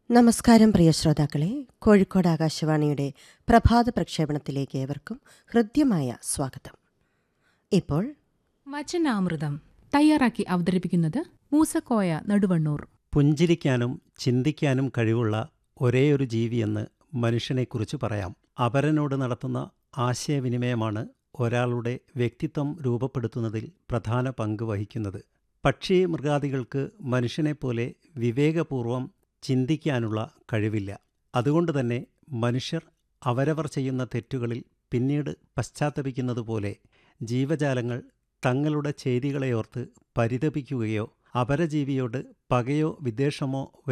നമസ്കാരം പ്രിയ ശ്രോതാക്കളെ കോഴിക്കോട് ആകാശവാണിയുടെ പ്രഭാത പ്രക്ഷേപണത്തിലേക്ക് ഏവർക്കും ഹൃദ്യമായ സ്വാഗതം ഇപ്പോൾ വചനാമൃതം തയ്യാറാക്കി അവതരിപ്പിക്കുന്നത് മൂസക്കോയ നടുവണ്ണൂർ പുഞ്ചിരിക്കാനും ചിന്തിക്കാനും കഴിവുള്ള ഒരേയൊരു ജീവിയെന്ന് മനുഷ്യനെക്കുറിച്ച് പറയാം അപരനോട് നടത്തുന്ന ആശയവിനിമയമാണ് ഒരാളുടെ വ്യക്തിത്വം രൂപപ്പെടുത്തുന്നതിൽ പ്രധാന പങ്ക് വഹിക്കുന്നത് പക്ഷി മൃഗാദികൾക്ക് മനുഷ്യനെപ്പോലെ വിവേകപൂർവം ചിന്തിക്കാനുള്ള കഴിവില്ല അതുകൊണ്ടുതന്നെ മനുഷ്യർ അവരവർ ചെയ്യുന്ന തെറ്റുകളിൽ പിന്നീട് പശ്ചാത്തപിക്കുന്നതുപോലെ ജീവജാലങ്ങൾ തങ്ങളുടെ ചെയ്തികളെയോർത്ത് പരിതപിക്കുകയോ അപരജീവിയോട് പകയോ വിദ്വേഷമോ